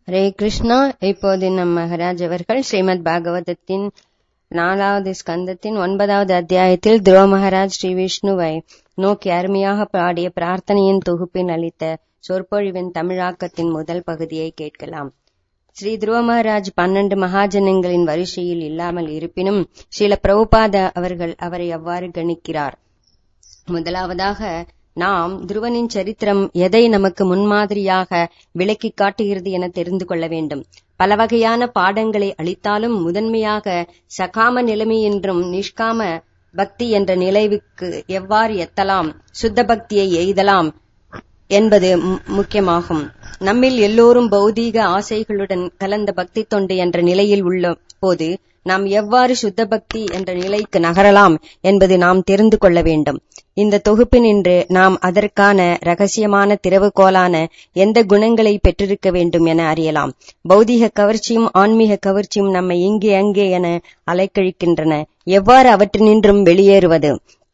ஹரே கிருஷ்ணா இப்போது நம் மகராஜ் அவர்கள் ஸ்ரீமத் பாகவதத்தின் நாலாவது ஸ்கந்தத்தின் ஒன்பதாவது அத்தியாயத்தில் துருவ மகாராஜ் ஸ்ரீ விஷ்ணுவை நோக்கி அருமையாக பாடிய பிரார்த்தனையின் தொகுப்பின் அளித்த சொற்பொழிவின் தமிழாக்கத்தின் முதல் பகுதியை கேட்கலாம் ஸ்ரீ துருவ மகாராஜ் பன்னெண்டு மகாஜனங்களின் வரிசையில் இல்லாமல் இருப்பினும் ஸ்ரீல பிரபுபாத அவர்கள் அவரை அவ்வாறு கணிக்கிறார் முதலாவதாக நாம் துருவனின் சரித்திரம் எதை நமக்கு முன்மாதிரியாக விளக்கி காட்டுகிறது என தெரிந்து கொள்ள வேண்டும் பல வகையான பாடங்களை அளித்தாலும் முதன்மையாக சகாம நிலைமை என்றும் நிஷ்காம பக்தி என்ற நிலைவுக்கு எவ்வாறு எத்தலாம் சுத்த பக்தியை எய்தலாம் என்பது முக்கியமாகும் நம்மில் எல்லோரும் பௌதீக ஆசைகளுடன் கலந்த பக்தி தொண்டு என்ற நிலையில் உள்ள போது நாம் எவ்வாறு சுத்த பக்தி என்ற நிலைக்கு நகரலாம் என்பது நாம் தெரிந்து கொள்ள வேண்டும் இந்த தொகுப்பினின்று நாம் அதற்கான ரகசியமான திறவுகோலான எந்த குணங்களை பெற்றிருக்க வேண்டும் என அறியலாம் பௌதீக கவர்ச்சியும் ஆன்மீக கவர்ச்சியும் நம்மை இங்கே அங்கே என அலைக்கழிக்கின்றன எவ்வாறு அவற்றினின்றும் வெளியேறுவது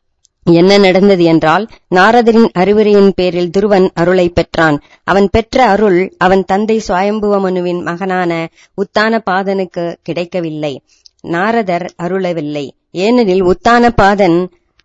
என்ன நடந்தது என்றால் நாரதரின் அறிவுரையின் பேரில் துருவன் அருளை பெற்றான் அவன் பெற்ற அருள் அவன் தந்தை சுவயம்புவமனுவின் மகனான உத்தான பாதனுக்கு கிடைக்கவில்லை நாரதர் அருளவில்லை ஏனெனில் உத்தான பாதன்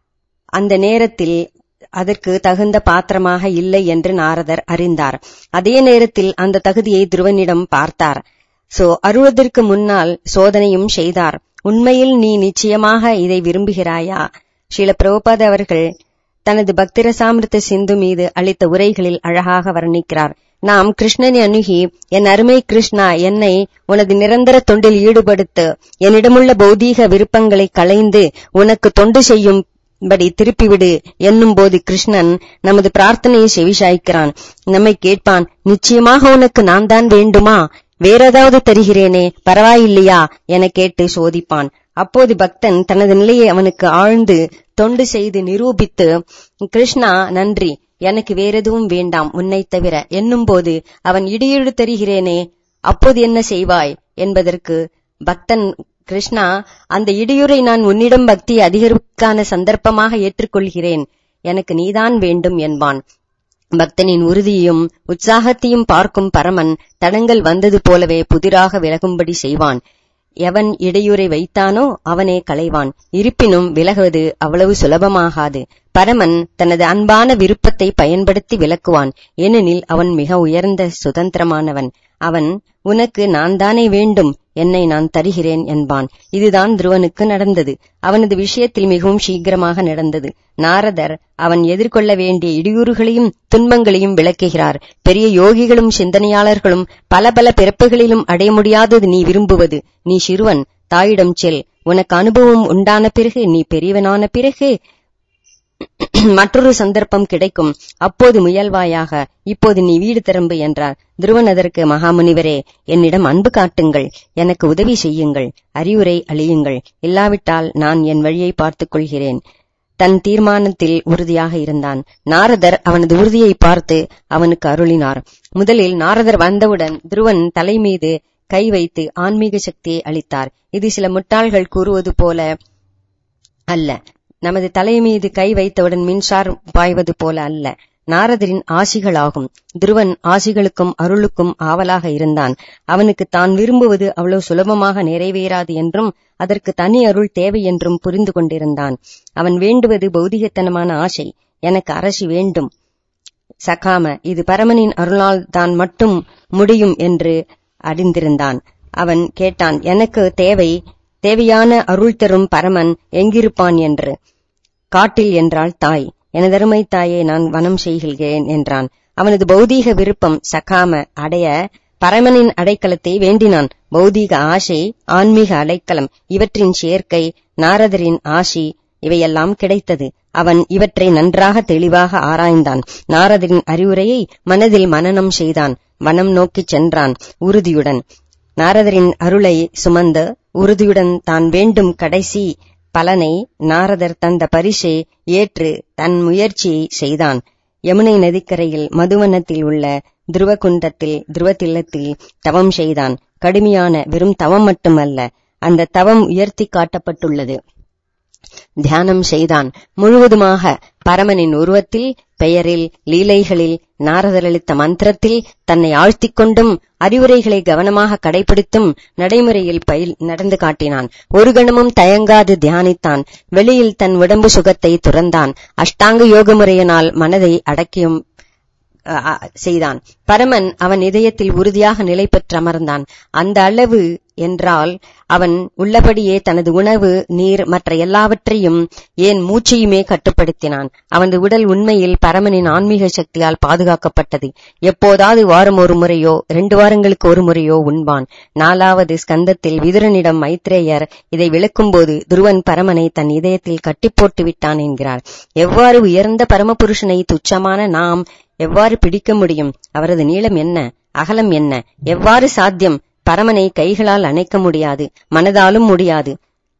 அந்த நேரத்தில் அதற்கு தகுந்த பாத்திரமாக இல்லை என்று நாரதர் அறிந்தார் அதே நேரத்தில் அந்த தகுதியை துருவனிடம் பார்த்தார் சோ அருள்வதற்கு முன்னால் சோதனையும் செய்தார் உண்மையில் நீ நிச்சயமாக இதை விரும்புகிறாயா ஸ்ரீல பிரபுபாத் அவர்கள் தனது பக்திரசாமிருத்த சிந்து மீது அளித்த உரைகளில் அழகாக வர்ணிக்கிறார் நாம் கிருஷ்ணனை அணுகி என் அருமை கிருஷ்ணா என்னை உனது நிரந்தர தொண்டில் ஈடுபடுத்து என்னிடமுள்ள பௌதீக விருப்பங்களை களைந்து உனக்கு தொண்டு செய்யும் படி திருப்பிவிடு என்னும் போது கிருஷ்ணன் நமது பிரார்த்தனையை செவிசாய்க்கிறான் நம்மை கேட்பான் நிச்சயமாக உனக்கு நான் தான் வேண்டுமா வேறேதாவது தருகிறேனே பரவாயில்லையா என கேட்டு சோதிப்பான் அப்போது பக்தன் தனது நிலையை அவனுக்கு ஆழ்ந்து தொண்டு செய்து நிரூபித்து கிருஷ்ணா நன்றி எனக்கு வேறெதுவும் வேண்டாம் உன்னை தவிர என்னும்போது அவன் இடியீடு தருகிறேனே அப்போது என்ன செய்வாய் என்பதற்கு பக்தன் கிருஷ்ணா அந்த இடியுரை நான் உன்னிடம் பக்தி அதிகரிப்புக்கான சந்தர்ப்பமாக ஏற்றுக்கொள்கிறேன் எனக்கு நீதான் வேண்டும் என்பான் பக்தனின் உறுதியையும் உற்சாகத்தையும் பார்க்கும் பரமன் தடங்கள் வந்தது போலவே புதிராக விலகும்படி செய்வான் எவன் இடையூறை வைத்தானோ அவனே களைவான் இருப்பினும் விலகுவது அவ்வளவு சுலபமாகாது பரமன் தனது அன்பான விருப்பத்தை பயன்படுத்தி விலக்குவான் ஏனெனில் அவன் மிக உயர்ந்த சுதந்திரமானவன் அவன் உனக்கு நான் தானே வேண்டும் என்னை நான் தருகிறேன் என்பான் இதுதான் துருவனுக்கு நடந்தது அவனது விஷயத்தில் மிகவும் சீக்கிரமாக நடந்தது நாரதர் அவன் எதிர்கொள்ள வேண்டிய இடியூறுகளையும் துன்பங்களையும் விளக்குகிறார் பெரிய யோகிகளும் சிந்தனையாளர்களும் பல பல பிறப்புகளிலும் அடைய முடியாதது நீ விரும்புவது நீ சிறுவன் தாயிடம் செல் உனக்கு அனுபவம் உண்டான பிறகு நீ பெரியவனான பிறகு மற்றொரு சந்தர்ப்பம் கிடைக்கும் அப்போது முயல்வாயாக இப்போது நீ வீடு திரும்பு என்றார் துருவன் அதற்கு மகாமுனிவரே என்னிடம் அன்பு காட்டுங்கள் எனக்கு உதவி செய்யுங்கள் அறிவுரை அழியுங்கள் இல்லாவிட்டால் நான் என் வழியை பார்த்துக் கொள்கிறேன் தன் தீர்மானத்தில் உறுதியாக இருந்தான் நாரதர் அவனது உறுதியை பார்த்து அவனுக்கு அருளினார் முதலில் நாரதர் வந்தவுடன் துருவன் தலை மீது கை வைத்து ஆன்மீக சக்தியை அளித்தார் இது சில முட்டாள்கள் கூறுவது போல அல்ல நமது தலை மீது கை வைத்தவுடன் மின்சாரம் பாய்வது போல அல்ல நாரதரின் ஆசிகளாகும் துருவன் ஆசிகளுக்கும் அருளுக்கும் ஆவலாக இருந்தான் அவனுக்கு தான் விரும்புவது அவ்வளவு சுலபமாக நிறைவேறாது என்றும் அதற்கு தனி அருள் தேவை என்றும் புரிந்து கொண்டிருந்தான் அவன் வேண்டுவது பௌதிகத்தனமான ஆசை எனக்கு அரசி வேண்டும் சகாம இது பரமனின் அருளால் தான் மட்டும் முடியும் என்று அறிந்திருந்தான் அவன் கேட்டான் எனக்கு தேவை தேவையான அருள் தரும் பரமன் எங்கிருப்பான் என்று காட்டில் என்றாள் தாய் எனதருமை தாயை நான் வனம் செய்கிறேன் என்றான் அவனது பௌதீக விருப்பம் சகாம அடைய பரமனின் அடைக்கலத்தை வேண்டினான் பௌதீக ஆசை ஆன்மீக அடைக்கலம் இவற்றின் சேர்க்கை நாரதரின் ஆசி இவையெல்லாம் கிடைத்தது அவன் இவற்றை நன்றாக தெளிவாக ஆராய்ந்தான் நாரதரின் அறிவுரையை மனதில் மனனம் செய்தான் வனம் நோக்கிச் சென்றான் உறுதியுடன் நாரதரின் அருளை சுமந்து உறுதியுடன் தான் வேண்டும் கடைசி பலனை நாரதர் தந்த பரிசை ஏற்று தன் முயற்சியை செய்தான் யமுனை நதிக்கரையில் மதுவனத்தில் உள்ள துருவகுண்டத்தில் துருவத்தில்லத்தில் தவம் செய்தான் கடுமையான வெறும் தவம் மட்டுமல்ல அந்த தவம் உயர்த்தி காட்டப்பட்டுள்ளது தியானம் செய்தான் முழுவதுமாக பரமனின் உருவத்தில் பெயரில் லீலைகளில் நாரதர் அளித்த மந்திரத்தில் தன்னை ஆழ்த்திக் கொண்டும் அறிவுரைகளை கவனமாக கடைபிடித்தும் நடைமுறையில் பயில் நடந்து காட்டினான் ஒரு கணமும் தயங்காது தியானித்தான் வெளியில் தன் உடம்பு சுகத்தை துறந்தான் அஷ்டாங்க யோக முறையினால் மனதை அடக்கியும் அ, அ, செய்தான் பரமன் அவன் இதயத்தில் உறுதியாக நிலை பெற்று அமர்ந்தான் அந்த அளவு என்றால் அவன் உள்ளபடியே தனது உணவு நீர் மற்ற எல்லாவற்றையும் ஏன் மூச்சையுமே கட்டுப்படுத்தினான் அவனது உடல் உண்மையில் பரமனின் ஆன்மீக சக்தியால் பாதுகாக்கப்பட்டது எப்போதாவது வாரம் ஒரு முறையோ இரண்டு வாரங்களுக்கு ஒரு முறையோ உண்பான் நாலாவது ஸ்கந்தத்தில் விதுரனிடம் மைத்ரேயர் இதை விளக்கும்போது துருவன் பரமனை தன் இதயத்தில் கட்டி போட்டு விட்டான் என்கிறார் எவ்வாறு உயர்ந்த பரமபுருஷனை துச்சமான நாம் எவ்வாறு பிடிக்க முடியும் அவரது நீளம் என்ன அகலம் என்ன எவ்வாறு சாத்தியம் பரமனை கைகளால் அணைக்க முடியாது மனதாலும் முடியாது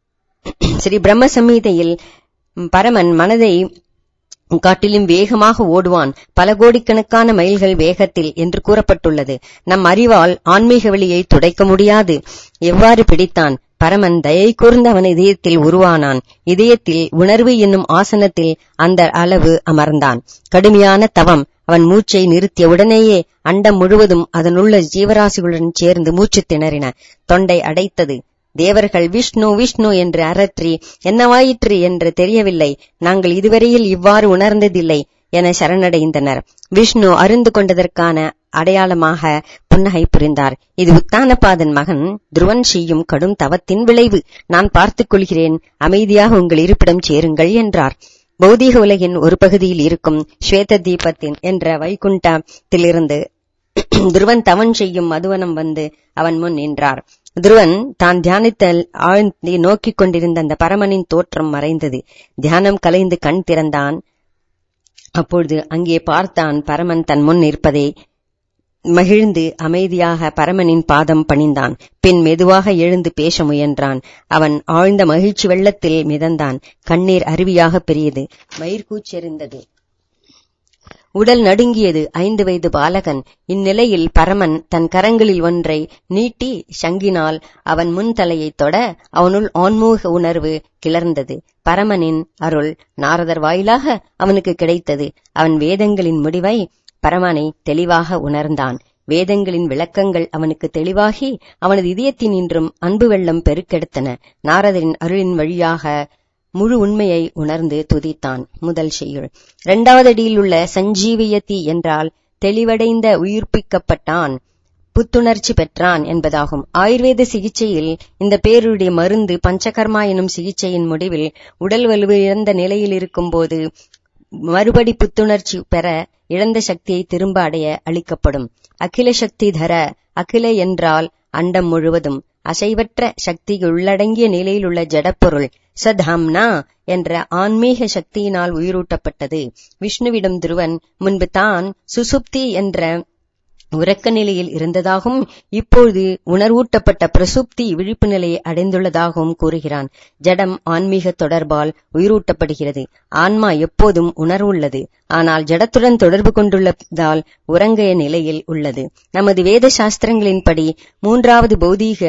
ஸ்ரீ பிரம்ம சம்ஹிதையில் பரமன் மனதை காட்டிலும் வேகமாக ஓடுவான் பல கோடிக்கணக்கான மைல்கள் வேகத்தில் என்று கூறப்பட்டுள்ளது நம் அறிவால் ஆன்மீக வழியை துடைக்க முடியாது எவ்வாறு பிடித்தான் பரமன் தயை கூர்ந்த அவன் இதயத்தில் உருவானான் இதயத்தில் உணர்வு என்னும் ஆசனத்தில் அந்த அளவு அமர்ந்தான் கடுமையான தவம் அவன் மூச்சை நிறுத்திய உடனேயே அண்டம் முழுவதும் அதனுள்ள ஜீவராசிகளுடன் சேர்ந்து மூச்சு திணறின தொண்டை அடைத்தது தேவர்கள் விஷ்ணு விஷ்ணு என்று அரற்றி என்னவாயிற்று என்று தெரியவில்லை நாங்கள் இதுவரையில் இவ்வாறு உணர்ந்ததில்லை என சரணடைந்தனர் விஷ்ணு அருந்து கொண்டதற்கான அடையாளமாக புன்னகை புரிந்தார் இது உத்தானபாதன் மகன் துருவன் செய்யும் கடும் தவத்தின் விளைவு நான் பார்த்துக் கொள்கிறேன் அமைதியாக உங்கள் இருப்பிடம் சேருங்கள் என்றார் பௌதீக உலகின் ஒரு பகுதியில் இருக்கும் ஸ்வேத தீபத்தின் என்ற வைகுண்டத்திலிருந்து துருவன் தவன் செய்யும் மதுவனம் வந்து அவன் முன் நின்றார் துருவன் தான் தியானித்தல் ஆழ்ந்து நோக்கிக் கொண்டிருந்த அந்த பரமனின் தோற்றம் மறைந்தது தியானம் கலைந்து கண் திறந்தான் அப்பொழுது அங்கே பார்த்தான் பரமன் தன் முன் நிற்பதை மகிழ்ந்து அமைதியாக பரமனின் பாதம் பணிந்தான் பின் மெதுவாக எழுந்து பேச முயன்றான் அவன் ஆழ்ந்த மகிழ்ச்சி வெள்ளத்தில் மிதந்தான் கண்ணீர் அருவியாக பெரியது மயிர்கூச்செறிந்தது உடல் நடுங்கியது ஐந்து வயது பாலகன் இந்நிலையில் பரமன் தன் கரங்களில் ஒன்றை நீட்டி சங்கினால் அவன் முன் தலையைத் தொட அவனுள் ஆன்மூக உணர்வு கிளர்ந்தது பரமனின் அருள் நாரதர் வாயிலாக அவனுக்கு கிடைத்தது அவன் வேதங்களின் முடிவை பரமனை தெளிவாக உணர்ந்தான் வேதங்களின் விளக்கங்கள் அவனுக்கு தெளிவாகி அவனது இதயத்தின் இன்றும் அன்பு வெள்ளம் பெருக்கெடுத்தன நாரதரின் அருளின் வழியாக முழு உண்மையை உணர்ந்து துதித்தான் முதல் செய்யுள் இரண்டாவது அடியில் உள்ள சஞ்சீவியதி என்றால் தெளிவடைந்த உயிர்ப்பிக்கப்பட்டான் புத்துணர்ச்சி பெற்றான் என்பதாகும் ஆயுர்வேத சிகிச்சையில் இந்த பேருடைய மருந்து பஞ்சகர்மா எனும் சிகிச்சையின் முடிவில் உடல் வலுவிழந்த நிலையில் இருக்கும்போது மறுபடி புத்துணர்ச்சி பெற இழந்த சக்தியை திரும்ப அடைய அளிக்கப்படும் அகில சக்தி தர அகில என்றால் அண்டம் முழுவதும் அசைவற்ற சக்தி உள்ளடங்கிய நிலையில் உள்ள ஜடப்பொருள் சதாம்னா என்ற ஆன்மீக சக்தியினால் உயிரூட்டப்பட்டது விஷ்ணுவிடம் துருவன் முன்பு தான் சுசுப்தி என்ற உறக்க நிலையில் இருந்ததாகவும் இப்பொழுது உணர்வூட்டப்பட்ட பிரசுப்தி விழிப்பு நிலையை அடைந்துள்ளதாகவும் கூறுகிறான் ஜடம் ஆன்மீக தொடர்பால் உயிரூட்டப்படுகிறது ஆன்மா எப்போதும் உணர்வுள்ளது ஆனால் ஜடத்துடன் தொடர்பு கொண்டுள்ளதால் உறங்கைய நிலையில் உள்ளது நமது வேத சாஸ்திரங்களின்படி மூன்றாவது பௌதீக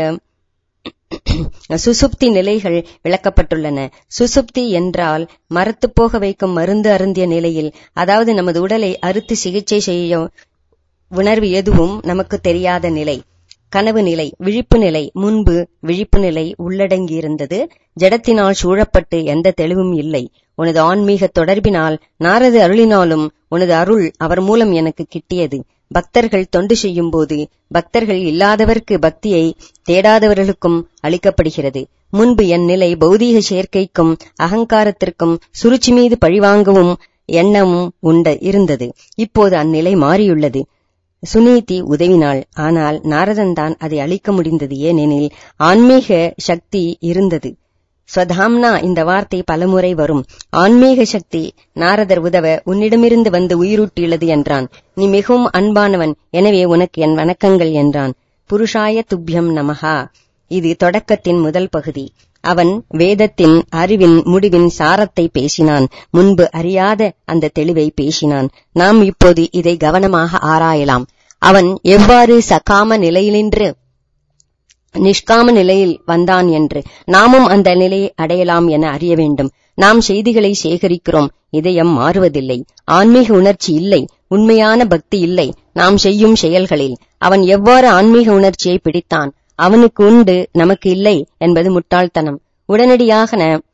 சுசுப்தி நிலைகள் விளக்கப்பட்டுள்ளன சுசுப்தி என்றால் மரத்து போக வைக்கும் மருந்து அருந்திய நிலையில் அதாவது நமது உடலை அறுத்து சிகிச்சை செய்ய உணர்வு எதுவும் நமக்கு தெரியாத நிலை கனவு நிலை விழிப்பு நிலை முன்பு விழிப்பு நிலை உள்ளடங்கியிருந்தது ஜடத்தினால் சூழப்பட்டு எந்த தெளிவும் இல்லை உனது ஆன்மீக தொடர்பினால் நாரது அருளினாலும் உனது அருள் அவர் மூலம் எனக்கு கிட்டியது பக்தர்கள் தொண்டு செய்யும் போது பக்தர்கள் இல்லாதவர்க்கு பக்தியை தேடாதவர்களுக்கும் அளிக்கப்படுகிறது முன்பு என் நிலை பௌதீக சேர்க்கைக்கும் அகங்காரத்திற்கும் சுருச்சி மீது பழிவாங்கவும் எண்ணமும் உண்ட இருந்தது இப்போது அந்நிலை மாறியுள்ளது சுனீதி உதவினாள் ஆனால் நாரதன் தான் அதை அளிக்க முடிந்தது ஏனெனில் ஆன்மீக சக்தி இருந்தது ஸ்வதாம்னா இந்த வார்த்தை பலமுறை வரும் ஆன்மீக சக்தி நாரதர் உதவ உன்னிடமிருந்து வந்து உயிரூட்டியுள்ளது என்றான் நீ மிகவும் அன்பானவன் எனவே உனக்கு என் வணக்கங்கள் என்றான் புருஷாய துப்யம் நமஹா இது தொடக்கத்தின் முதல் பகுதி அவன் வேதத்தின் அறிவின் முடிவின் சாரத்தை பேசினான் முன்பு அறியாத அந்த தெளிவை பேசினான் நாம் இப்போது இதை கவனமாக ஆராயலாம் அவன் எவ்வாறு சகாம நிலையினின்று நிஷ்காம நிலையில் வந்தான் என்று நாமும் அந்த நிலையை அடையலாம் என அறிய வேண்டும் நாம் செய்திகளை சேகரிக்கிறோம் இதயம் மாறுவதில்லை ஆன்மீக உணர்ச்சி இல்லை உண்மையான பக்தி இல்லை நாம் செய்யும் செயல்களில் அவன் எவ்வாறு ஆன்மீக உணர்ச்சியை பிடித்தான் அவனுக்கு உண்டு நமக்கு இல்லை என்பது முட்டாள்தனம் உடனடியாக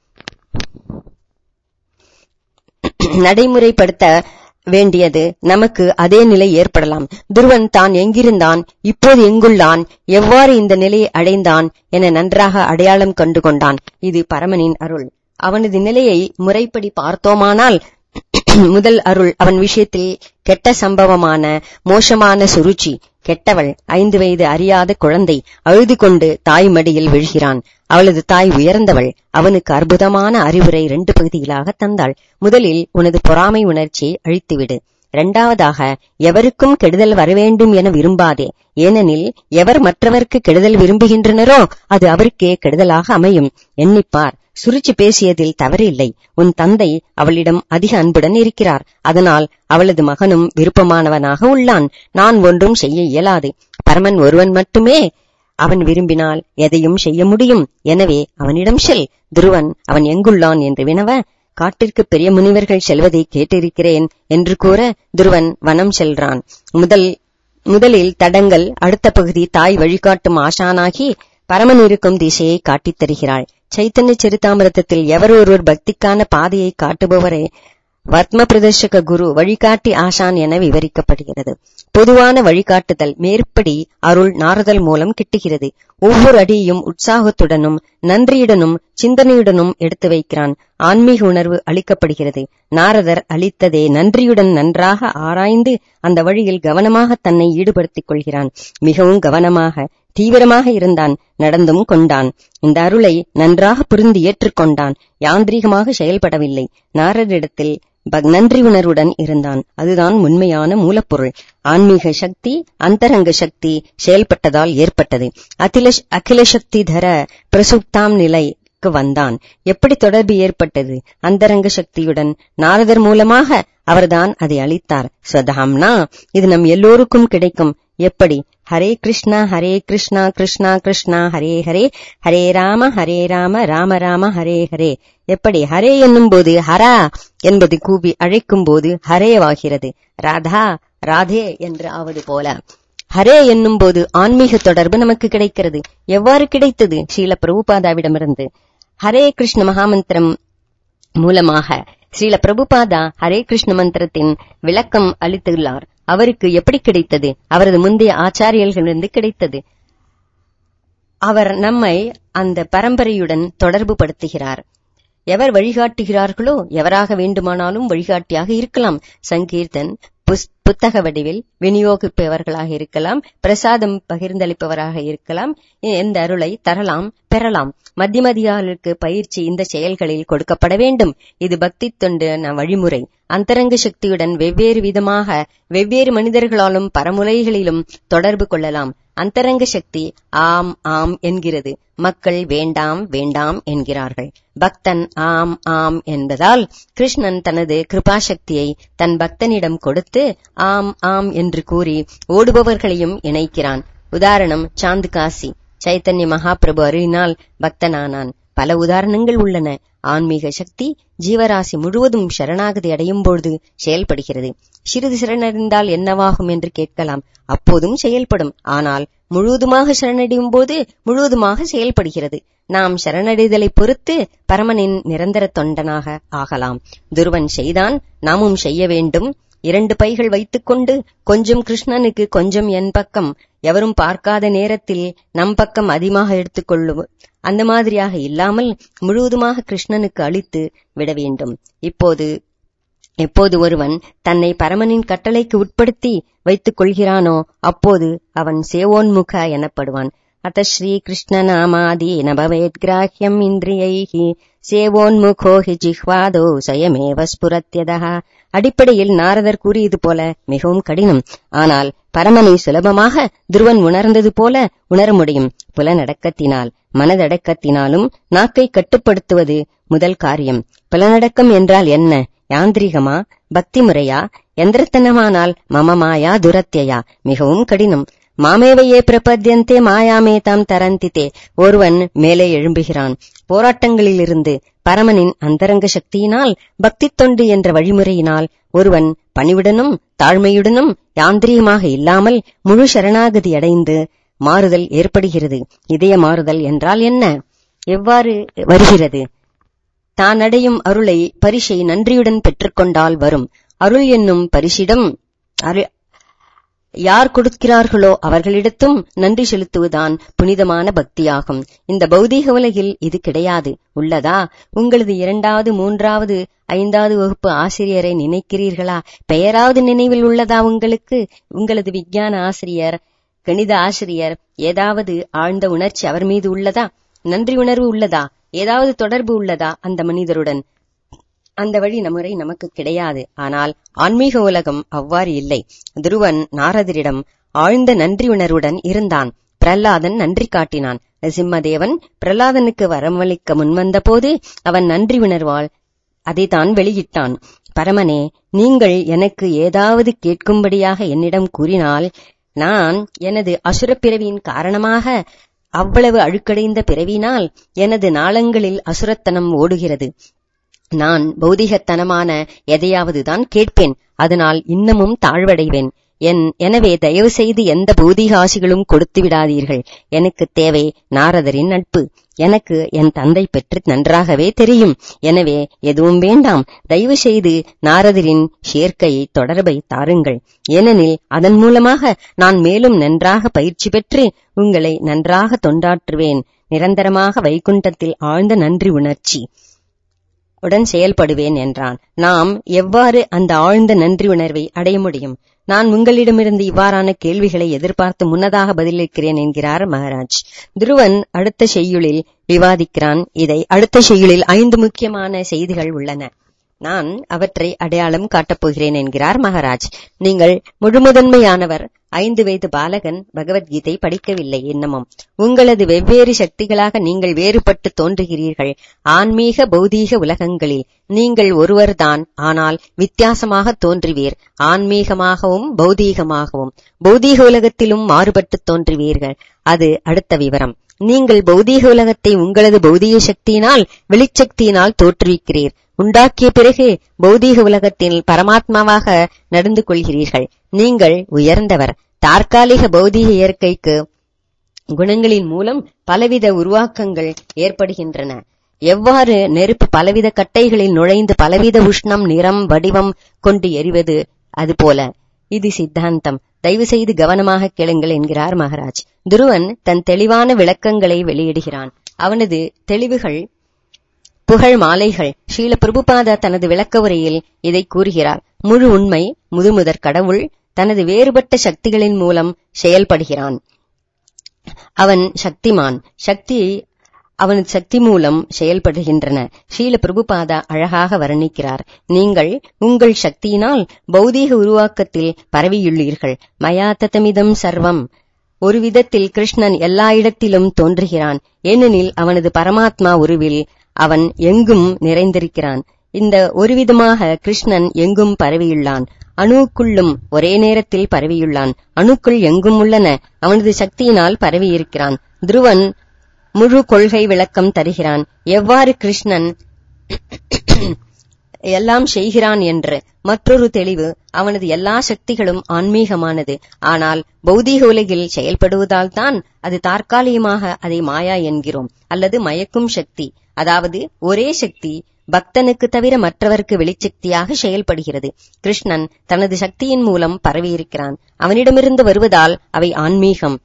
நடைமுறைப்படுத்த வேண்டியது நமக்கு அதே நிலை ஏற்படலாம் துருவன் தான் எங்கிருந்தான் இப்போது எங்குள்ளான் எவ்வாறு இந்த நிலையை அடைந்தான் என நன்றாக அடையாளம் கண்டு கொண்டான் இது பரமனின் அருள் அவனது நிலையை முறைப்படி பார்த்தோமானால் முதல் அருள் அவன் விஷயத்தில் கெட்ட சம்பவமான மோசமான சுருச்சி கெட்டவள் ஐந்து வயது அறியாத குழந்தை அழுது கொண்டு தாய் மடியில் விழுகிறான் அவளது தாய் உயர்ந்தவள் அவனுக்கு அற்புதமான அறிவுரை இரண்டு பகுதிகளாக தந்தாள் முதலில் உனது பொறாமை உணர்ச்சியை அழித்துவிடு இரண்டாவதாக எவருக்கும் கெடுதல் வரவேண்டும் என விரும்பாதே ஏனெனில் எவர் மற்றவருக்கு கெடுதல் விரும்புகின்றனரோ அது அவருக்கே கெடுதலாக அமையும் எண்ணிப்பார் சுருச்சி பேசியதில் தவறில்லை உன் தந்தை அவளிடம் அதிக அன்புடன் இருக்கிறார் அதனால் அவளது மகனும் விருப்பமானவனாக உள்ளான் நான் ஒன்றும் செய்ய இயலாது பரமன் ஒருவன் மட்டுமே அவன் விரும்பினால் எதையும் செய்ய முடியும் எனவே அவனிடம் செல் துருவன் அவன் எங்குள்ளான் என்று வினவ காட்டிற்கு பெரிய முனிவர்கள் செல்வதை கேட்டிருக்கிறேன் என்று கூற துருவன் வனம் செல்றான் முதல் முதலில் தடங்கள் அடுத்த பகுதி தாய் வழிகாட்டும் ஆசானாகி பரமன் இருக்கும் திசையை காட்டித் தருகிறாள் சைத்தன்ய சரிதாமிரதத்தில் எவர் ஒருவர் பக்திக்கான பாதையை காட்டுபவரே வர்த்ம பிரதர்ஷக குரு வழிகாட்டி ஆசான் என விவரிக்கப்படுகிறது பொதுவான வழிகாட்டுதல் மேற்படி அருள் நாறுதல் மூலம் கிட்டுகிறது ஒவ்வொரு அடியையும் உற்சாகத்துடனும் நன்றியுடனும் சிந்தனையுடனும் எடுத்து வைக்கிறான் ஆன்மீக உணர்வு அளிக்கப்படுகிறது நாரதர் அளித்ததே நன்றியுடன் நன்றாக ஆராய்ந்து அந்த வழியில் கவனமாக தன்னை ஈடுபடுத்திக் கொள்கிறான் மிகவும் கவனமாக தீவிரமாக இருந்தான் நடந்தும் கொண்டான் இந்த அருளை நன்றாக புரிந்து ஏற்றுக்கொண்டான் யாந்திரிகமாக செயல்படவில்லை நாரரிடத்தில் நன்றி உணர்வுடன் இருந்தான் அதுதான் உண்மையான மூலப்பொருள் ஆன்மீக சக்தி அந்தரங்க சக்தி செயல்பட்டதால் ஏற்பட்டது அகில அகில சக்தி தர பிரசுப்தாம் நிலைக்கு வந்தான் எப்படி தொடர்பு ஏற்பட்டது அந்தரங்க சக்தியுடன் நாரதர் மூலமாக அவர்தான் அதை அளித்தார் ஸ்வதாம்னா இது நம் எல்லோருக்கும் கிடைக்கும் எப்படி ஹரே கிருஷ்ணா ஹரே கிருஷ்ணா கிருஷ்ணா கிருஷ்ணா ஹரே ஹரே ஹரே ராம ஹரே ராம ராம ராம ஹரே ஹரே எப்படி ஹரே என்னும் போது ஹரா என்பது கூபி அழைக்கும் போது ஹரேவாகிறது ராதா ராதே என்று ஆவது போல ஹரே என்னும் போது ஆன்மீக தொடர்பு நமக்கு கிடைக்கிறது எவ்வாறு கிடைத்தது ஸ்ரீல பிரபுபாதாவிடமிருந்து ஹரே கிருஷ்ண மகாமந்திரம் மூலமாக ஸ்ரீல பிரபுபாதா ஹரே கிருஷ்ண மந்திரத்தின் விளக்கம் அளித்துள்ளார் அவருக்கு எப்படி கிடைத்தது அவரது முந்தைய ஆச்சாரியர்களிருந்து கிடைத்தது அவர் நம்மை அந்த பரம்பரையுடன் தொடர்பு படுத்துகிறார் எவர் வழிகாட்டுகிறார்களோ எவராக வேண்டுமானாலும் வழிகாட்டியாக இருக்கலாம் சங்கீர்த்தன் புத்தக வடிவில் விநியோகிப்பவர்களாக இருக்கலாம் பிரசாதம் பகிர்ந்தளிப்பவராக இருக்கலாம் எந்த அருளை தரலாம் பெறலாம் மத்தியமதியாளருக்கு பயிற்சி இந்த செயல்களில் கொடுக்கப்பட வேண்டும் இது பக்தி தொண்டு வழிமுறை அந்தரங்க சக்தியுடன் வெவ்வேறு விதமாக வெவ்வேறு மனிதர்களாலும் பரமுலைகளிலும் தொடர்பு கொள்ளலாம் அந்தரங்க சக்தி ஆம் ஆம் என்கிறது மக்கள் வேண்டாம் வேண்டாம் என்கிறார்கள் பக்தன் ஆம் ஆம் என்பதால் கிருஷ்ணன் தனது கிருபா சக்தியை தன் பக்தனிடம் கொடுத்து ஆம் ஆம் என்று கூறி ஓடுபவர்களையும் இணைக்கிறான் உதாரணம் சாந்து காசி சைத்தன்ய மகாபிரபு அருளினால் பக்தனானான் பல உதாரணங்கள் உள்ளன ஆன்மீக சக்தி ஜீவராசி முழுவதும் சரணாகதி அடையும் பொழுது செயல்படுகிறது சிறிது சரணடைந்தால் என்னவாகும் என்று கேட்கலாம் அப்போதும் செயல்படும் ஆனால் முழுவதுமாக சரணடையும் போது முழுவதுமாக செயல்படுகிறது நாம் சரணடைதலை பொறுத்து பரமனின் நிரந்தர தொண்டனாக ஆகலாம் துருவன் செய்தான் நாமும் செய்ய வேண்டும் இரண்டு பைகள் வைத்துக்கொண்டு கொஞ்சம் கிருஷ்ணனுக்கு கொஞ்சம் என் பக்கம் எவரும் பார்க்காத நேரத்தில் நம் பக்கம் அதிகமாக எடுத்துக்கொள்ளும் அந்த மாதிரியாக இல்லாமல் முழுவதுமாக கிருஷ்ணனுக்கு அளித்து விட வேண்டும் இப்போது எப்போது ஒருவன் தன்னை பரமனின் கட்டளைக்கு உட்படுத்தி வைத்துக் கொள்கிறானோ அப்போது அவன் சேவோன்முக எனப்படுவான் அத்த ஸ்ரீ கிருஷ்ணநாமாதி நபவேத்கிராஹ்யம் இந்திரியைஹி சேவோன்முகோ ஹி ஜிஹ்வாதோ சயமேவ ஸ்புரத்யதா அடிப்படையில் நாரதர் கூறியது போல மிகவும் கடினம் ஆனால் பரமனை சுலபமாக துருவன் உணர்ந்தது போல உணர முடியும் புலனடக்கத்தினால் மனதடக்கத்தினாலும் நாக்கை கட்டுப்படுத்துவது முதல் காரியம் புலனடக்கம் என்றால் என்ன யாந்திரிகமா பக்தி முறையா எந்திரத்தனமானால் மமமாயா துரத்தியா மிகவும் கடினம் மாமேவையே பிரபத்தியந்தே மாயாமேதாம் தரந்தித்தே ஒருவன் மேலே எழும்புகிறான் போராட்டங்களிலிருந்து பரமனின் அந்தரங்க சக்தியினால் பக்தி தொண்டு என்ற வழிமுறையினால் ஒருவன் பணிவுடனும் தாழ்மையுடனும் யாந்திரியமாக இல்லாமல் முழு சரணாகதி அடைந்து மாறுதல் ஏற்படுகிறது இதய மாறுதல் என்றால் என்ன எவ்வாறு வருகிறது தான் அடையும் அருளை பரிசை நன்றியுடன் பெற்றுக்கொண்டால் வரும் அருள் என்னும் பரிசிடம் அரு- யார் கொடுக்கிறார்களோ அவர்களிடத்தும் நன்றி செலுத்துவதுதான் புனிதமான பக்தியாகும் இந்த பௌதீக உலகில் இது கிடையாது உள்ளதா உங்களது இரண்டாவது மூன்றாவது ஐந்தாவது வகுப்பு ஆசிரியரை நினைக்கிறீர்களா பெயராவது நினைவில் உள்ளதா உங்களுக்கு உங்களது விஞ்ஞான ஆசிரியர் கணித ஆசிரியர் ஏதாவது ஆழ்ந்த உணர்ச்சி அவர் மீது உள்ளதா நன்றி உணர்வு உள்ளதா ஏதாவது தொடர்பு உள்ளதா அந்த மனிதருடன் அந்த வழி நமுறை நமக்கு கிடையாது ஆனால் ஆன்மீக உலகம் அவ்வாறு இல்லை துருவன் நாரதரிடம் ஆழ்ந்த நன்றி உணர்வுடன் இருந்தான் பிரஹ்லாதன் நன்றி காட்டினான் நரசிம்மதேவன் பிரஹ்லாதனுக்கு வரமளிக்க முன்வந்த போது அவன் நன்றி உணர்வால் அதைத்தான் வெளியிட்டான் பரமனே நீங்கள் எனக்கு ஏதாவது கேட்கும்படியாக என்னிடம் கூறினால் நான் எனது அசுரப் பிறவியின் காரணமாக அவ்வளவு அழுக்கடைந்த பிறவினால் எனது நாளங்களில் அசுரத்தனம் ஓடுகிறது நான் பௌதிகத்தனமான எதையாவது தான் கேட்பேன் அதனால் இன்னமும் தாழ்வடைவேன் என் எனவே தயவு செய்து எந்த பௌதிக ஆசிகளும் கொடுத்து விடாதீர்கள் எனக்கு தேவை நாரதரின் நட்பு எனக்கு என் தந்தை பெற்று நன்றாகவே தெரியும் எனவே எதுவும் வேண்டாம் தயவு செய்து நாரதரின் சேர்க்கையை தொடர்பை தாருங்கள் ஏனெனில் அதன் மூலமாக நான் மேலும் நன்றாக பயிற்சி பெற்று உங்களை நன்றாக தொண்டாற்றுவேன் நிரந்தரமாக வைகுண்டத்தில் ஆழ்ந்த நன்றி உணர்ச்சி உடன் செயல்படுவேன் என்றான் நாம் எவ்வாறு அந்த ஆழ்ந்த நன்றி உணர்வை அடைய முடியும் நான் உங்களிடமிருந்து இவ்வாறான கேள்விகளை எதிர்பார்த்து முன்னதாக பதிலளிக்கிறேன் என்கிறார் மகாராஜ் துருவன் அடுத்த செய்யுளில் விவாதிக்கிறான் இதை அடுத்த செய்யுளில் ஐந்து முக்கியமான செய்திகள் உள்ளன நான் அவற்றை அடையாளம் காட்டப் போகிறேன் என்கிறார் மகாராஜ் நீங்கள் முழுமுதன்மையானவர் ஐந்து வயது பாலகன் பகவத்கீதை படிக்கவில்லை என்னமும் உங்களது வெவ்வேறு சக்திகளாக நீங்கள் வேறுபட்டு தோன்றுகிறீர்கள் ஆன்மீக பௌதீக உலகங்களில் நீங்கள் ஒருவர்தான் ஆனால் வித்தியாசமாக தோன்றுவீர் ஆன்மீகமாகவும் பௌதீகமாகவும் பௌதீக உலகத்திலும் மாறுபட்டு தோன்றுவீர்கள் அது அடுத்த விவரம் நீங்கள் பௌதீக உலகத்தை உங்களது பௌதீக சக்தியினால் வெளிச்சக்தியினால் தோற்றுவிக்கிறீர் உண்டாக்கிய பிறகு பௌதீக உலகத்தில் பரமாத்மாவாக நடந்து கொள்கிறீர்கள் நீங்கள் உயர்ந்தவர் தற்காலிக பௌதீக இயற்கைக்கு குணங்களின் மூலம் பலவித உருவாக்கங்கள் ஏற்படுகின்றன எவ்வாறு நெருப்பு பலவித கட்டைகளில் நுழைந்து பலவித உஷ்ணம் நிறம் வடிவம் கொண்டு எரிவது அதுபோல இது சித்தாந்தம் தயவு செய்து கவனமாக கேளுங்கள் என்கிறார் மகாராஜ் துருவன் தன் தெளிவான விளக்கங்களை வெளியிடுகிறான் அவனது தெளிவுகள் புகழ் மாலைகள் ஸ்ரீல பிரபுபாதா தனது விளக்க உரையில் இதை கூறுகிறார் முழு உண்மை முதுமுதற் கடவுள் தனது வேறுபட்ட சக்திகளின் மூலம் செயல்படுகிறான் அவன் சக்திமான் சக்தியை அவனது சக்தி மூலம் செயல்படுகின்றன ஸ்ரீல பிரபுபாதா அழகாக வர்ணிக்கிறார் நீங்கள் உங்கள் சக்தியினால் பௌதீக உருவாக்கத்தில் பரவியுள்ளீர்கள் மயா தத்தமிதம் சர்வம் ஒரு விதத்தில் கிருஷ்ணன் எல்லா இடத்திலும் தோன்றுகிறான் ஏனெனில் அவனது பரமாத்மா உருவில் அவன் எங்கும் நிறைந்திருக்கிறான் இந்த ஒருவிதமாக கிருஷ்ணன் எங்கும் பரவியுள்ளான் அணுவுக்குள்ளும் ஒரே நேரத்தில் பரவியுள்ளான் அணுக்குள் எங்கும் உள்ளன அவனது சக்தியினால் பரவியிருக்கிறான் துருவன் முழு கொள்கை விளக்கம் தருகிறான் எவ்வாறு கிருஷ்ணன் எல்லாம் செய்கிறான் என்று மற்றொரு தெளிவு அவனது எல்லா சக்திகளும் ஆன்மீகமானது ஆனால் பௌதீக உலகில் செயல்படுவதால் தான் அது தற்காலிகமாக அதை மாயா என்கிறோம் அல்லது மயக்கும் சக்தி அதாவது ஒரே சக்தி பக்தனுக்கு தவிர மற்றவருக்கு வெளிச்சக்தியாக செயல்படுகிறது கிருஷ்ணன் தனது சக்தியின் மூலம் பரவியிருக்கிறான் அவனிடமிருந்து வருவதால் அவை ஆன்மீகம்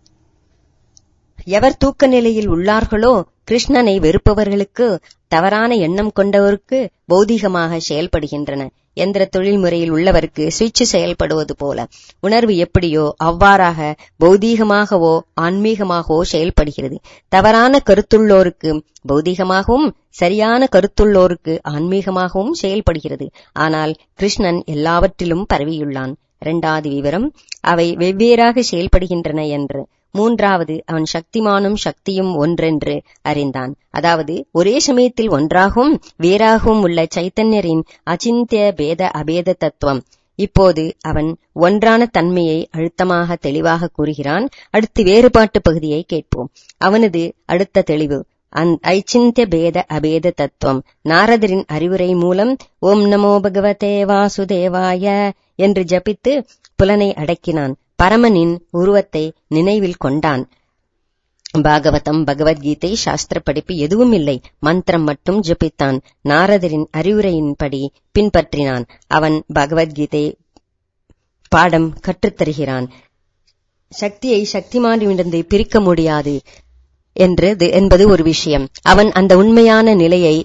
எவர் தூக்க நிலையில் உள்ளார்களோ கிருஷ்ணனை வெறுப்பவர்களுக்கு தவறான எண்ணம் கொண்டவருக்கு பௌதீகமாக செயல்படுகின்றன எந்திர தொழில்முறையில் உள்ளவருக்கு சுவிட்ச் செயல்படுவது போல உணர்வு எப்படியோ அவ்வாறாக பௌதீகமாகவோ ஆன்மீகமாகவோ செயல்படுகிறது தவறான கருத்துள்ளோருக்கு பௌதீகமாகவும் சரியான கருத்துள்ளோருக்கு ஆன்மீகமாகவும் செயல்படுகிறது ஆனால் கிருஷ்ணன் எல்லாவற்றிலும் பரவியுள்ளான் இரண்டாவது விவரம் அவை வெவ்வேறாக செயல்படுகின்றன என்று மூன்றாவது அவன் சக்திமானும் சக்தியும் ஒன்றென்று அறிந்தான் அதாவது ஒரே சமயத்தில் ஒன்றாகவும் வேறாகவும் உள்ள சைத்தன்யரின் அச்சிந்திய பேத அபேத தத்துவம் இப்போது அவன் ஒன்றான தன்மையை அழுத்தமாக தெளிவாக கூறுகிறான் அடுத்து வேறுபாட்டு பகுதியை கேட்போம் அவனது அடுத்த தெளிவு அந் ஐச்சிந்திய பேத அபேத தத்துவம் நாரதரின் அறிவுரை மூலம் ஓம் நமோ பகவதே வாசுதேவாய என்று ஜபித்து புலனை அடக்கினான் பரமனின் உருவத்தை நினைவில் கொண்டான் பாகவதம் பகவத்கீதை சாஸ்திர படிப்பு எதுவும் இல்லை மந்திரம் மட்டும் ஜபித்தான் நாரதரின் அறிவுரையின்படி பின்பற்றினான் அவன் பகவத்கீதை பாடம் கற்றுத்தருகிறான் சக்தியை சக்திமானிடந்து பிரிக்க முடியாது என்று என்பது ஒரு விஷயம் அவன் அந்த உண்மையான நிலையை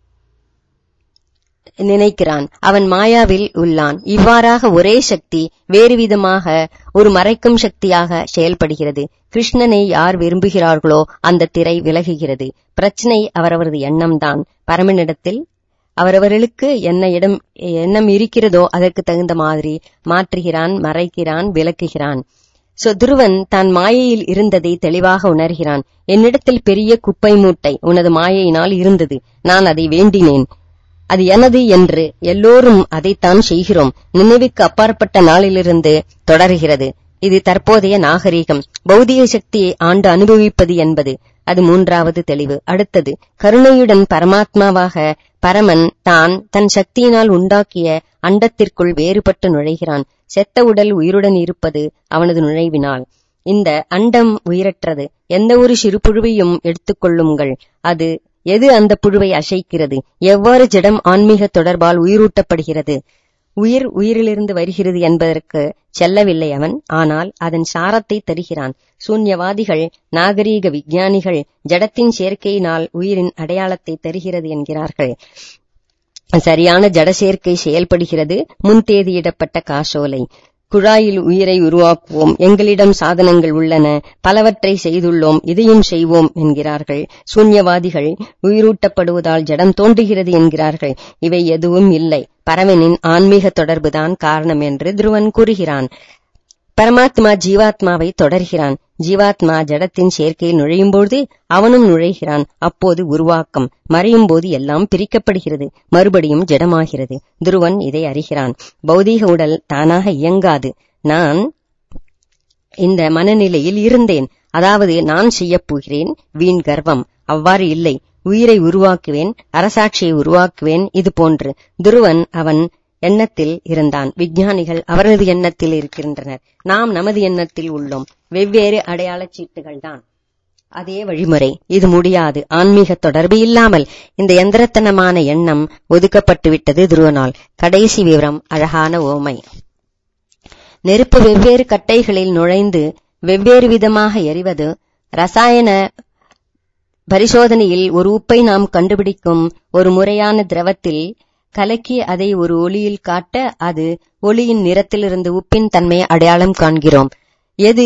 நினைக்கிறான் அவன் மாயாவில் உள்ளான் இவ்வாறாக ஒரே சக்தி வேறு விதமாக ஒரு மறைக்கும் சக்தியாக செயல்படுகிறது கிருஷ்ணனை யார் விரும்புகிறார்களோ அந்த திரை விலகுகிறது பிரச்சனை அவரவரது எண்ணம்தான் பரமனிடத்தில் அவரவர்களுக்கு என்ன இடம் எண்ணம் இருக்கிறதோ அதற்கு தகுந்த மாதிரி மாற்றுகிறான் மறைக்கிறான் விளக்குகிறான் சோ துருவன் தான் மாயையில் இருந்ததை தெளிவாக உணர்கிறான் என்னிடத்தில் பெரிய குப்பை மூட்டை உனது மாயையினால் இருந்தது நான் அதை வேண்டினேன் அது எனது என்று எல்லோரும் அதைத்தான் செய்கிறோம் நினைவுக்கு அப்பாற்பட்ட நாளிலிருந்து தொடர்கிறது இது தற்போதைய நாகரீகம் பௌதிக சக்தியை ஆண்டு அனுபவிப்பது என்பது அது மூன்றாவது தெளிவு அடுத்தது கருணையுடன் பரமாத்மாவாக பரமன் தான் தன் சக்தியினால் உண்டாக்கிய அண்டத்திற்குள் வேறுபட்டு நுழைகிறான் செத்த உடல் உயிருடன் இருப்பது அவனது நுழைவினால் இந்த அண்டம் உயிரற்றது எந்த ஒரு சிறு புழுவையும் எடுத்துக்கொள்ளுங்கள் அது எது அந்த புழுவை அசைக்கிறது எவ்வாறு ஜடம் ஆன்மீக தொடர்பால் உயிரூட்டப்படுகிறது உயிர் உயிரிலிருந்து வருகிறது என்பதற்கு செல்லவில்லை அவன் ஆனால் அதன் சாரத்தை தருகிறான் சூன்யவாதிகள் நாகரீக விஞ்ஞானிகள் ஜடத்தின் சேர்க்கையினால் உயிரின் அடையாளத்தை தருகிறது என்கிறார்கள் சரியான ஜட சேர்க்கை செயல்படுகிறது முன்தேதியிடப்பட்ட காசோலை குழாயில் உயிரை உருவாக்குவோம் எங்களிடம் சாதனங்கள் உள்ளன பலவற்றை செய்துள்ளோம் இதையும் செய்வோம் என்கிறார்கள் சூன்யவாதிகள் உயிரூட்டப்படுவதால் ஜடம் தோன்றுகிறது என்கிறார்கள் இவை எதுவும் இல்லை பரவனின் ஆன்மீக தொடர்புதான் காரணம் என்று துருவன் கூறுகிறான் பரமாத்மா ஜீவாத்மாவை தொடர்கிறான் ஜீவாத்மா ஜடத்தின் சேர்க்கையில் நுழையும்போது அவனும் நுழைகிறான் அப்போது உருவாக்கம் மறையும் போது எல்லாம் பிரிக்கப்படுகிறது மறுபடியும் ஜடமாகிறது துருவன் இதை அறிகிறான் பௌதீக உடல் தானாக இயங்காது நான் இந்த மனநிலையில் இருந்தேன் அதாவது நான் செய்யப் போகிறேன் வீண் கர்வம் அவ்வாறு இல்லை உயிரை உருவாக்குவேன் அரசாட்சியை உருவாக்குவேன் இது போன்று துருவன் அவன் எண்ணத்தில் இருந்தான் விஞ்ஞானிகள் அவரது எண்ணத்தில் இருக்கின்றனர் நாம் நமது எண்ணத்தில் உள்ளோம் வெவ்வேறு அடையாளச் சீட்டுகள் தான் அதே வழிமுறை இது முடியாது ஆன்மீக தொடர்பு இல்லாமல் இந்த எந்திரத்தனமான எண்ணம் ஒதுக்கப்பட்டு விட்டது துருவனால் கடைசி விவரம் அழகான ஓமை நெருப்பு வெவ்வேறு கட்டைகளில் நுழைந்து வெவ்வேறு விதமாக எரிவது ரசாயன பரிசோதனையில் ஒரு உப்பை நாம் கண்டுபிடிக்கும் ஒரு முறையான திரவத்தில் கலக்கி அதை ஒரு ஒளியில் காட்ட அது ஒளியின் நிறத்திலிருந்து உப்பின் தன்மையை அடையாளம் காண்கிறோம் எது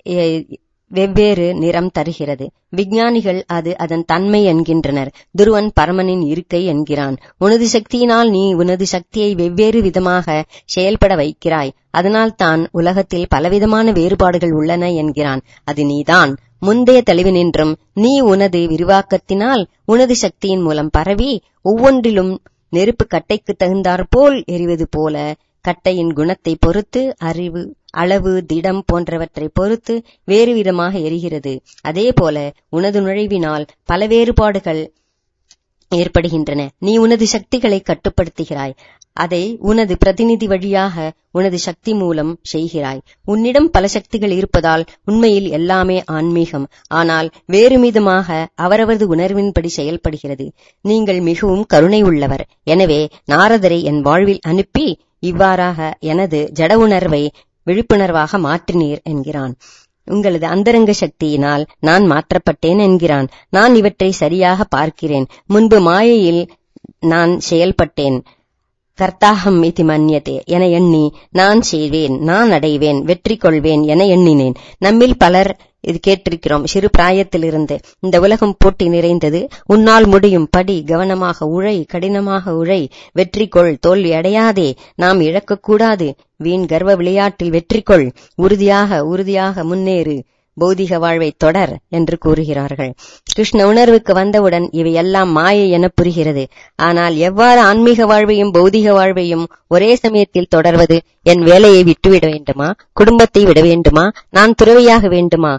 வெவ்வேறு நிறம் தருகிறது விஞ்ஞானிகள் அது அதன் தன்மை என்கின்றனர் துருவன் பரமனின் இருக்கை என்கிறான் உனது சக்தியினால் நீ உனது சக்தியை வெவ்வேறு விதமாக செயல்பட வைக்கிறாய் அதனால் தான் உலகத்தில் பலவிதமான வேறுபாடுகள் உள்ளன என்கிறான் அது நீதான் முந்தைய தெளிவினின்றும் நீ உனது விரிவாக்கத்தினால் உனது சக்தியின் மூலம் பரவி ஒவ்வொன்றிலும் நெருப்பு கட்டைக்கு தகுந்தாற்போல் எரிவது போல கட்டையின் குணத்தை பொறுத்து அறிவு அளவு திடம் போன்றவற்றை பொறுத்து வேறு விதமாக எரிகிறது அதே போல உனது நுழைவினால் பல வேறுபாடுகள் ஏற்படுகின்றன நீ உனது சக்திகளை கட்டுப்படுத்துகிறாய் அதை உனது பிரதிநிதி வழியாக உனது சக்தி மூலம் செய்கிறாய் உன்னிடம் பல சக்திகள் இருப்பதால் உண்மையில் எல்லாமே ஆன்மீகம் ஆனால் வேறு மீதமாக அவரவரது உணர்வின்படி செயல்படுகிறது நீங்கள் மிகவும் கருணை உள்ளவர் எனவே நாரதரை என் வாழ்வில் அனுப்பி இவ்வாறாக எனது ஜட உணர்வை விழிப்புணர்வாக மாற்றினீர் என்கிறான் உங்களது அந்தரங்க சக்தியினால் நான் மாற்றப்பட்டேன் என்கிறான் நான் இவற்றை சரியாக பார்க்கிறேன் முன்பு மாயையில் நான் செயல்பட்டேன் கர்த்தாகம் இதி மன்யதே என எண்ணி நான் செய்வேன் நான் அடைவேன் வெற்றி கொள்வேன் என எண்ணினேன் நம்மில் பலர் இது கேட்டிருக்கிறோம் சிறு பிராயத்திலிருந்து இந்த உலகம் போட்டி நிறைந்தது உன்னால் முடியும் படி கவனமாக உழை கடினமாக உழை வெற்றி கொள் தோல்வி அடையாதே நாம் இழக்கக்கூடாது வீண் கர்வ விளையாட்டில் வெற்றி கொள் உறுதியாக உறுதியாக முன்னேறு பௌதிக வாழ்வை தொடர் என்று கூறுகிறார்கள் கிருஷ்ண உணர்வுக்கு வந்தவுடன் இவையெல்லாம் மாயை என புரிகிறது ஆனால் எவ்வாறு ஆன்மீக வாழ்வையும் பௌதிக வாழ்வையும் ஒரே சமயத்தில் தொடர்வது என் வேலையை விட்டுவிட வேண்டுமா குடும்பத்தை விட வேண்டுமா நான் துறவியாக வேண்டுமா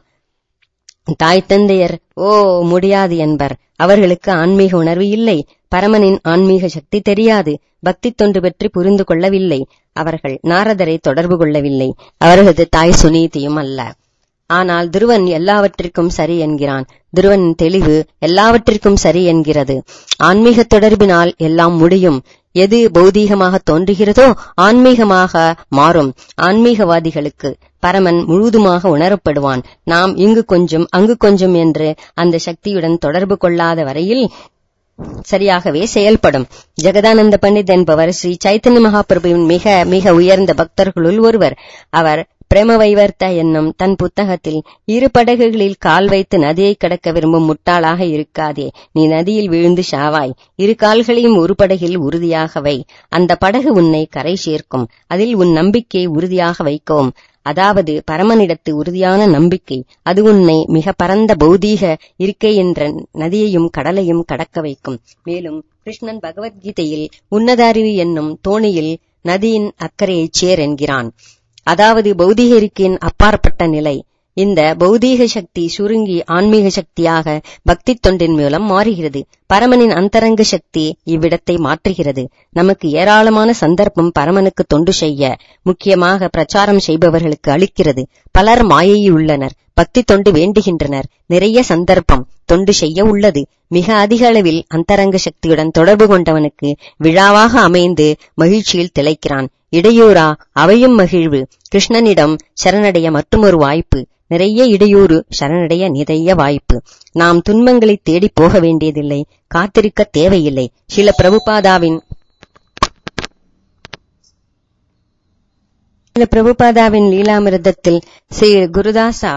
தாய் தந்தையர் ஓ முடியாது என்பர் அவர்களுக்கு ஆன்மீக உணர்வு இல்லை பரமனின் ஆன்மீக சக்தி தெரியாது பக்தி தொண்டு பற்றி புரிந்து கொள்ளவில்லை அவர்கள் நாரதரை தொடர்பு கொள்ளவில்லை அவர்களது தாய் சுனீதியும் அல்ல ஆனால் துருவன் எல்லாவற்றிற்கும் சரி என்கிறான் துருவனின் தெளிவு எல்லாவற்றிற்கும் சரி என்கிறது ஆன்மீக தொடர்பினால் எல்லாம் முடியும் எது பௌதீகமாக தோன்றுகிறதோ ஆன்மீகமாக மாறும் ஆன்மீகவாதிகளுக்கு பரமன் முழுதுமாக உணரப்படுவான் நாம் இங்கு கொஞ்சம் அங்கு கொஞ்சம் என்று அந்த சக்தியுடன் தொடர்பு கொள்ளாத வரையில் சரியாகவே செயல்படும் ஜெகதானந்த பண்டித் என்பவர் ஸ்ரீ சைத்தன்ய மகாபிரபுவின் மிக மிக உயர்ந்த பக்தர்களுள் ஒருவர் அவர் பிரேம வைவர்த்த என்னும் தன் புத்தகத்தில் இரு படகுகளில் கால் வைத்து நதியை கடக்க விரும்பும் முட்டாளாக இருக்காதே நீ நதியில் விழுந்து ஷாவாய் இரு கால்களையும் ஒரு படகில் உறுதியாக வை அந்த படகு உன்னை கரை சேர்க்கும் அதில் உன் நம்பிக்கையை உறுதியாக வைக்கவும் அதாவது பரமனிடத்து உறுதியான நம்பிக்கை அது உன்னை மிக பரந்த பௌதீக இருக்கை என்ற நதியையும் கடலையும் கடக்க வைக்கும் மேலும் கிருஷ்ணன் பகவத்கீதையில் உன்னத அறிவு என்னும் தோணியில் நதியின் அக்கறையைச் சேர் என்கிறான் அதாவது பௌதீக இருக்கையின் அப்பாற்பட்ட நிலை இந்த பௌதீக சக்தி சுருங்கி ஆன்மீக சக்தியாக பக்தி தொண்டின் மூலம் மாறுகிறது பரமனின் அந்தரங்க சக்தி இவ்விடத்தை மாற்றுகிறது நமக்கு ஏராளமான சந்தர்ப்பம் பரமனுக்கு தொண்டு செய்ய முக்கியமாக பிரச்சாரம் செய்பவர்களுக்கு அளிக்கிறது பலர் மாயையில் உள்ளனர் பக்தி தொண்டு வேண்டுகின்றனர் நிறைய சந்தர்ப்பம் தொண்டு செய்ய உள்ளது மிக அதிக அளவில் அந்தரங்க சக்தியுடன் தொடர்பு கொண்டவனுக்கு விழாவாக அமைந்து மகிழ்ச்சியில் திளைக்கிறான் இடையூறா அவையும் மகிழ்வு கிருஷ்ணனிடம் சரணடைய மற்றொரு வாய்ப்பு நிறைய இடையூறு சரணடைய நிறைய வாய்ப்பு நாம் துன்பங்களை தேடி போக வேண்டியதில்லை காத்திருக்க தேவையில்லை சில பிரபுபாதாவின் சில பிரபுபாதாவின் லீலாமிருதத்தில் ஸ்ரீ குருதாசா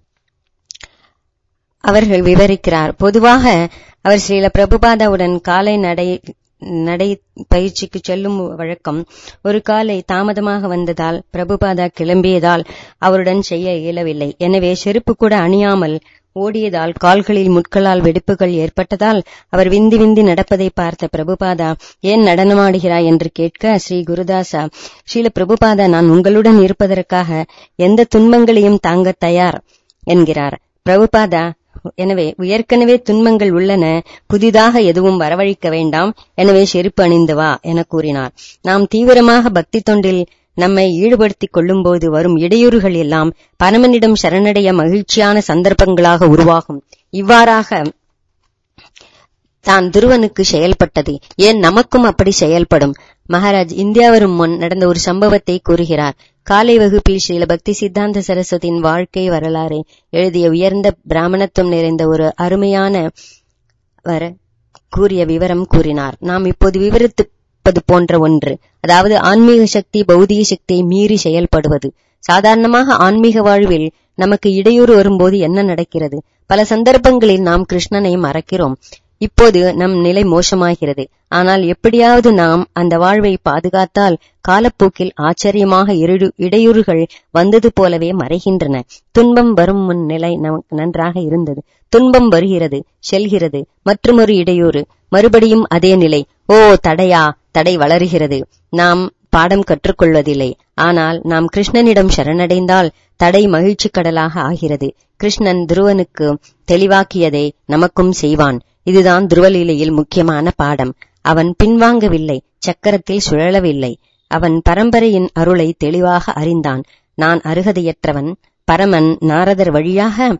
அவர்கள் விவரிக்கிறார் பொதுவாக அவர் ஸ்ரீல பிரபுபாதாவுடன் காலை நடை நடை பயிற்சிக்கு செல்லும் வழக்கம் ஒரு காலை தாமதமாக வந்ததால் பிரபுபாதா கிளம்பியதால் அவருடன் செய்ய இயலவில்லை எனவே செருப்பு கூட அணியாமல் ஓடியதால் கால்களில் முட்களால் வெடிப்புகள் ஏற்பட்டதால் அவர் விந்தி விந்தி நடப்பதை பார்த்த பிரபுபாதா ஏன் நடனமாடுகிறாய் என்று கேட்க ஸ்ரீ குருதாசா ஸ்ரீல பிரபுபாதா நான் உங்களுடன் இருப்பதற்காக எந்த துன்பங்களையும் தாங்க தயார் என்கிறார் பிரபுபாதா எனவே ஏற்கனவே துன்பங்கள் உள்ளன புதிதாக எதுவும் வரவழைக்க வேண்டாம் எனவே செருப்பு அணிந்து வா என கூறினார் நாம் தீவிரமாக பக்தி தொண்டில் நம்மை ஈடுபடுத்திக் கொள்ளும்போது வரும் இடையூறுகள் எல்லாம் பரமனிடம் சரணடைய மகிழ்ச்சியான சந்தர்ப்பங்களாக உருவாகும் இவ்வாறாக தான் துருவனுக்கு செயல்பட்டது ஏன் நமக்கும் அப்படி செயல்படும் மகாராஜ் இந்தியா வரும் முன் நடந்த ஒரு சம்பவத்தை கூறுகிறார் காலை வகுப்பில் ஸ்ரீல பக்தி சித்தாந்த சரஸ்வதியின் வாழ்க்கை வரலாறு எழுதிய உயர்ந்த பிராமணத்துவம் நிறைந்த ஒரு அருமையான வர கூறிய விவரம் கூறினார் நாம் இப்போது விவரிப்பது போன்ற ஒன்று அதாவது ஆன்மீக சக்தி பௌதிக சக்தியை மீறி செயல்படுவது சாதாரணமாக ஆன்மீக வாழ்வில் நமக்கு இடையூறு வரும்போது என்ன நடக்கிறது பல சந்தர்ப்பங்களில் நாம் கிருஷ்ணனை மறக்கிறோம் இப்போது நம் நிலை மோசமாகிறது ஆனால் எப்படியாவது நாம் அந்த வாழ்வை பாதுகாத்தால் காலப்போக்கில் ஆச்சரியமாக இடையூறுகள் வந்தது போலவே மறைகின்றன துன்பம் வரும் முன் நிலை நமக்கு நன்றாக இருந்தது துன்பம் வருகிறது செல்கிறது மற்றொரு இடையூறு மறுபடியும் அதே நிலை ஓ தடையா தடை வளருகிறது நாம் பாடம் கற்றுக்கொள்வதில்லை ஆனால் நாம் கிருஷ்ணனிடம் சரணடைந்தால் தடை மகிழ்ச்சி கடலாக ஆகிறது கிருஷ்ணன் துருவனுக்கு தெளிவாக்கியதை நமக்கும் செய்வான் இதுதான் துருவலீலையில் முக்கியமான பாடம் அவன் பின்வாங்கவில்லை சக்கரத்தில் சுழலவில்லை அவன் பரம்பரையின் அருளை தெளிவாக அறிந்தான் நான் அருகதையற்றவன் பரமன் நாரதர் வழியாக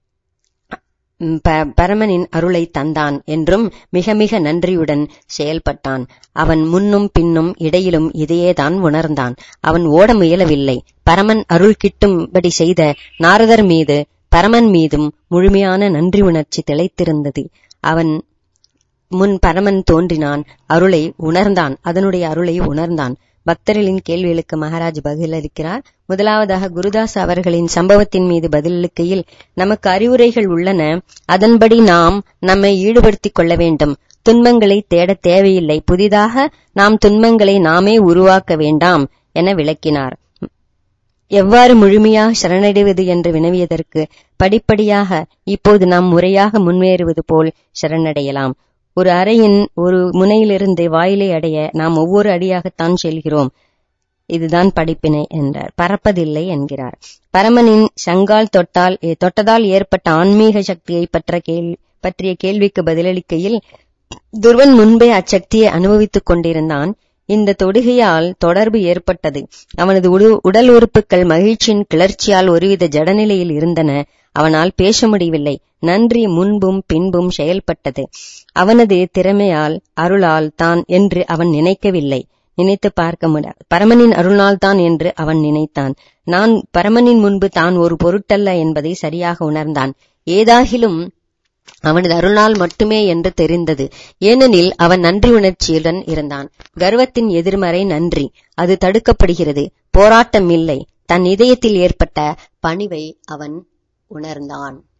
பரமனின் அருளை தந்தான் என்றும் மிக மிக நன்றியுடன் செயல்பட்டான் அவன் முன்னும் பின்னும் இடையிலும் இதையேதான் உணர்ந்தான் அவன் ஓட முயலவில்லை பரமன் அருள் கிட்டும்படி செய்த நாரதர் மீது பரமன் மீதும் முழுமையான நன்றி உணர்ச்சி திளைத்திருந்தது அவன் முன் பரமன் தோன்றினான் அருளை உணர்ந்தான் அதனுடைய அருளை உணர்ந்தான் பக்தர்களின் கேள்விகளுக்கு மகாராஜ் பதிலளிக்கிறார் முதலாவதாக குருதாஸ் அவர்களின் சம்பவத்தின் மீது பதிலளிக்கையில் நமக்கு அறிவுரைகள் உள்ளன அதன்படி நாம் நம்மை ஈடுபடுத்திக் கொள்ள வேண்டும் துன்பங்களை தேட தேவையில்லை புதிதாக நாம் துன்பங்களை நாமே உருவாக்க வேண்டாம் என விளக்கினார் எவ்வாறு முழுமையாக சரணடைவது என்று வினவியதற்கு படிப்படியாக இப்போது நாம் முறையாக முன்னேறுவது போல் சரணடையலாம் ஒரு அறையின் ஒரு முனையிலிருந்து வாயிலை அடைய நாம் ஒவ்வொரு அடியாகத்தான் செல்கிறோம் இதுதான் படிப்பினை என்றார் பறப்பதில்லை என்கிறார் பரமனின் சங்கால் தொட்டால் தொட்டதால் ஏற்பட்ட ஆன்மீக சக்தியை பற்ற கேள் பற்றிய கேள்விக்கு பதிலளிக்கையில் துருவன் முன்பே அச்சக்தியை அனுபவித்துக் கொண்டிருந்தான் இந்த தொடுகையால் தொடர்பு ஏற்பட்டது அவனது உடல் உறுப்புகள் மகிழ்ச்சியின் கிளர்ச்சியால் ஒருவித ஜடநிலையில் இருந்தன அவனால் பேச முடியவில்லை நன்றி முன்பும் பின்பும் செயல்பட்டது அவனது திறமையால் அருளால் தான் என்று அவன் நினைக்கவில்லை நினைத்து பார்க்க முடியாது பரமனின் அருளால் தான் என்று அவன் நினைத்தான் நான் பரமனின் முன்பு தான் ஒரு பொருட்டல்ல என்பதை சரியாக உணர்ந்தான் ஏதாகிலும் அவனது அருளால் மட்டுமே என்று தெரிந்தது ஏனெனில் அவன் நன்றி உணர்ச்சியுடன் இருந்தான் கர்வத்தின் எதிர்மறை நன்றி அது தடுக்கப்படுகிறது போராட்டம் இல்லை தன் இதயத்தில் ஏற்பட்ட பணிவை அவன் உணர்ந்தான்